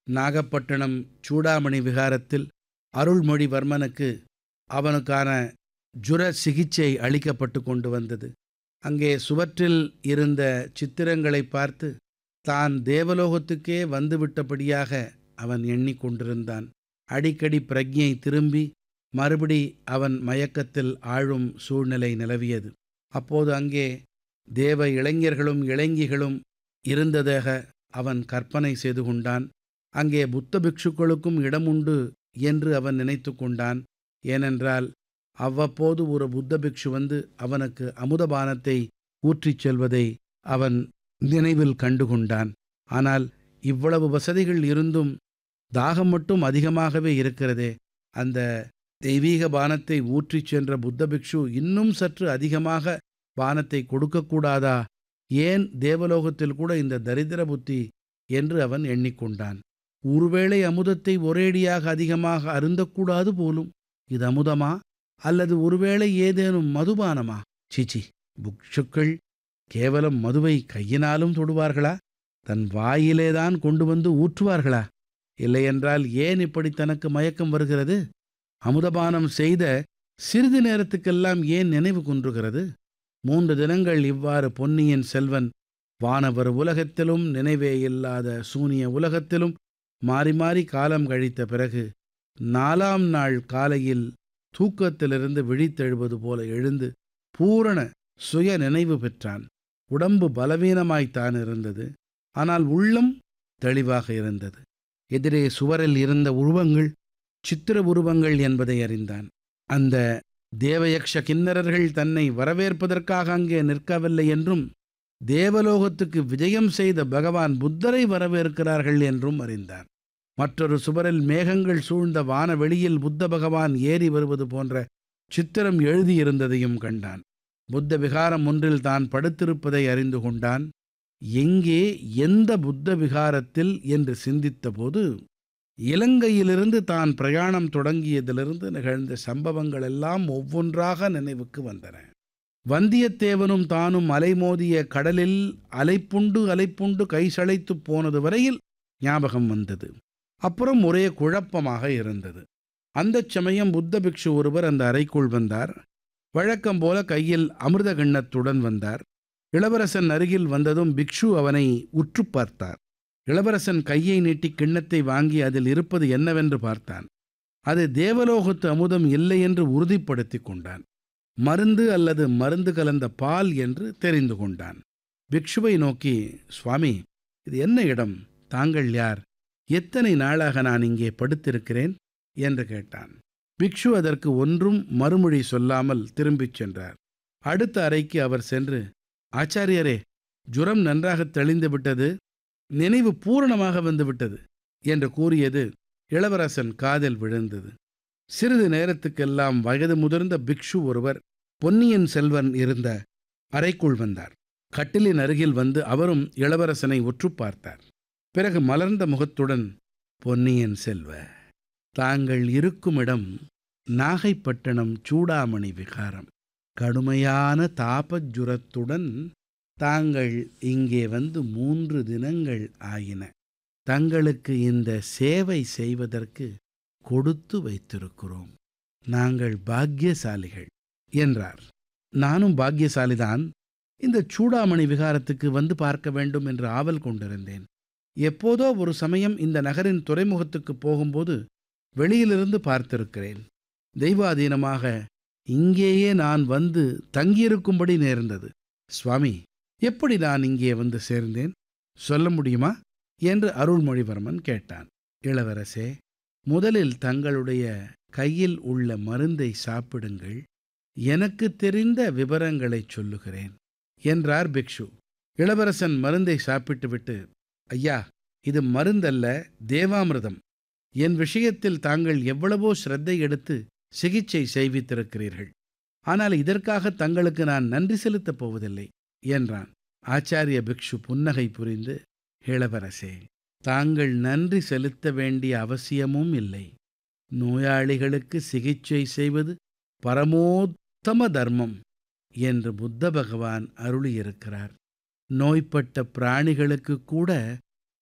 நாகப்பட்டினம் சூடாமணி விகாரத்தில் அருள்மொழிவர்மனுக்கு அவனுக்கான ஜுர சிகிச்சை அளிக்கப்பட்டு கொண்டு வந்தது அங்கே சுவற்றில் இருந்த சித்திரங்களை பார்த்து தான் தேவலோகத்துக்கே வந்துவிட்டபடியாக அவன் எண்ணிக்கொண்டிருந்தான் அடிக்கடி பிரஜை திரும்பி மறுபடி அவன் மயக்கத்தில் ஆழும் சூழ்நிலை நிலவியது அப்போது அங்கே தேவ இளைஞர்களும் இளைஞிகளும் இருந்ததாக அவன் கற்பனை செய்து கொண்டான் அங்கே புத்த பிக்ஷுக்களுக்கும் இடம் உண்டு என்று அவன் நினைத்து கொண்டான் ஏனென்றால் அவ்வப்போது ஒரு புத்த பிக்ஷு வந்து அவனுக்கு அமுதபானத்தை ஊற்றிச் செல்வதை அவன் நினைவில் கண்டு கொண்டான் ஆனால் இவ்வளவு வசதிகள் இருந்தும் தாகம் மட்டும் அதிகமாகவே இருக்கிறதே அந்த தெய்வீக பானத்தை ஊற்றிச் சென்ற புத்த பிக்ஷு இன்னும் சற்று அதிகமாக பானத்தை கொடுக்கக்கூடாதா ஏன் தேவலோகத்தில் கூட இந்த தரித்திர புத்தி என்று அவன் எண்ணிக்கொண்டான் ஒருவேளை அமுதத்தை ஒரேடியாக அதிகமாக அருந்தக்கூடாது போலும் இது அமுதமா அல்லது ஒருவேளை ஏதேனும் மதுபானமா சிச்சி புக்ஷுக்கள் கேவலம் மதுவை கையினாலும் தொடுவார்களா தன் வாயிலேதான் கொண்டு வந்து ஊற்றுவார்களா இல்லையென்றால் ஏன் இப்படி தனக்கு மயக்கம் வருகிறது அமுதபானம் செய்த சிறிது நேரத்துக்கெல்லாம் ஏன் நினைவு குன்றுகிறது மூன்று தினங்கள் இவ்வாறு பொன்னியின் செல்வன் வானவர் உலகத்திலும் நினைவே இல்லாத சூனிய உலகத்திலும் மாறி மாறி காலம் கழித்த பிறகு நாலாம் நாள் காலையில் தூக்கத்திலிருந்து விழித்தெழுவது போல எழுந்து பூரண சுய நினைவு பெற்றான் உடம்பு பலவீனமாய்த்தான் இருந்தது ஆனால் உள்ளம் தெளிவாக இருந்தது எதிரே சுவரில் இருந்த உருவங்கள் சித்திர உருவங்கள் என்பதை அறிந்தான் அந்த தேவயக்ஷ கிண்ணறர்கள் தன்னை வரவேற்பதற்காக அங்கே நிற்கவில்லை என்றும் தேவலோகத்துக்கு விஜயம் செய்த பகவான் புத்தரை வரவேற்கிறார்கள் என்றும் அறிந்தான் மற்றொரு சுவரில் மேகங்கள் சூழ்ந்த வானவெளியில் புத்த பகவான் ஏறி வருவது போன்ற சித்திரம் எழுதியிருந்ததையும் கண்டான் புத்த விகாரம் ஒன்றில் தான் படுத்திருப்பதை அறிந்து கொண்டான் எங்கே எந்த புத்த விகாரத்தில் என்று சிந்தித்தபோது இலங்கையிலிருந்து தான் பிரயாணம் தொடங்கியதிலிருந்து நிகழ்ந்த சம்பவங்கள் எல்லாம் ஒவ்வொன்றாக நினைவுக்கு வந்தன வந்தியத்தேவனும் தானும் அலைமோதிய கடலில் அலைப்புண்டு அலைப்புண்டு கைசளைத்துப் போனது வரையில் ஞாபகம் வந்தது அப்புறம் ஒரே குழப்பமாக இருந்தது அந்தச் சமயம் புத்த பிக்ஷு ஒருவர் அந்த அறைக்குள் வந்தார் வழக்கம் போல கையில் அமிர்த கிண்ணத்துடன் வந்தார் இளவரசன் அருகில் வந்ததும் பிக்ஷு அவனை உற்று பார்த்தார் இளவரசன் கையை நீட்டி கிண்ணத்தை வாங்கி அதில் இருப்பது என்னவென்று பார்த்தான் அது தேவலோகத்து அமுதம் இல்லை என்று உறுதிப்படுத்தி கொண்டான் மருந்து அல்லது மருந்து கலந்த பால் என்று தெரிந்து கொண்டான் பிக்ஷுவை நோக்கி சுவாமி இது என்ன இடம் தாங்கள் யார் எத்தனை நாளாக நான் இங்கே படுத்திருக்கிறேன் என்று கேட்டான் பிக்ஷு அதற்கு ஒன்றும் மறுமொழி சொல்லாமல் திரும்பிச் சென்றார் அடுத்த அறைக்கு அவர் சென்று ஆச்சாரியரே ஜுரம் நன்றாக தெளிந்து விட்டது நினைவு பூரணமாக வந்துவிட்டது என்று கூறியது இளவரசன் காதில் விழுந்தது சிறிது நேரத்துக்கெல்லாம் வயது முதிர்ந்த பிக்ஷு ஒருவர் பொன்னியின் செல்வன் இருந்த அறைக்குள் வந்தார் கட்டிலின் அருகில் வந்து அவரும் இளவரசனை உற்று பார்த்தார் பிறகு மலர்ந்த முகத்துடன் பொன்னியின் செல்வ தாங்கள் இருக்கும் இடம் நாகைப்பட்டினம் சூடாமணி விகாரம் கடுமையான தாபஜுரத்துடன் தாங்கள் இங்கே வந்து மூன்று தினங்கள் ஆயின தங்களுக்கு இந்த சேவை செய்வதற்கு கொடுத்து வைத்திருக்கிறோம் நாங்கள் பாக்கியசாலிகள் என்றார் நானும் பாக்கியசாலிதான் இந்த சூடாமணி விகாரத்துக்கு வந்து பார்க்க வேண்டும் என்று ஆவல் கொண்டிருந்தேன் எப்போதோ ஒரு சமயம் இந்த நகரின் துறைமுகத்துக்கு போகும்போது வெளியிலிருந்து பார்த்திருக்கிறேன் தெய்வாதீனமாக இங்கேயே நான் வந்து தங்கியிருக்கும்படி நேர்ந்தது சுவாமி எப்படி நான் இங்கே வந்து சேர்ந்தேன் சொல்ல முடியுமா என்று அருள்மொழிவர்மன் கேட்டான் இளவரசே முதலில் தங்களுடைய கையில் உள்ள மருந்தை சாப்பிடுங்கள் எனக்கு தெரிந்த விவரங்களைச் சொல்லுகிறேன் என்றார் பிக்ஷு இளவரசன் மருந்தை சாப்பிட்டுவிட்டு ஐயா இது மருந்தல்ல தேவாமிர்தம் என் விஷயத்தில் தாங்கள் எவ்வளவோ ஸ்ரத்தை எடுத்து சிகிச்சை செய்வித்திருக்கிறீர்கள் ஆனால் இதற்காக தங்களுக்கு நான் நன்றி செலுத்தப் போவதில்லை என்றான் ஆச்சாரிய பிக்ஷு புன்னகை புரிந்து இளவரசே தாங்கள் நன்றி செலுத்த வேண்டிய அவசியமும் இல்லை நோயாளிகளுக்கு சிகிச்சை செய்வது பரமோத்தம தர்மம் என்று புத்த பகவான் அருளியிருக்கிறார் நோய்பட்ட பிராணிகளுக்கு கூட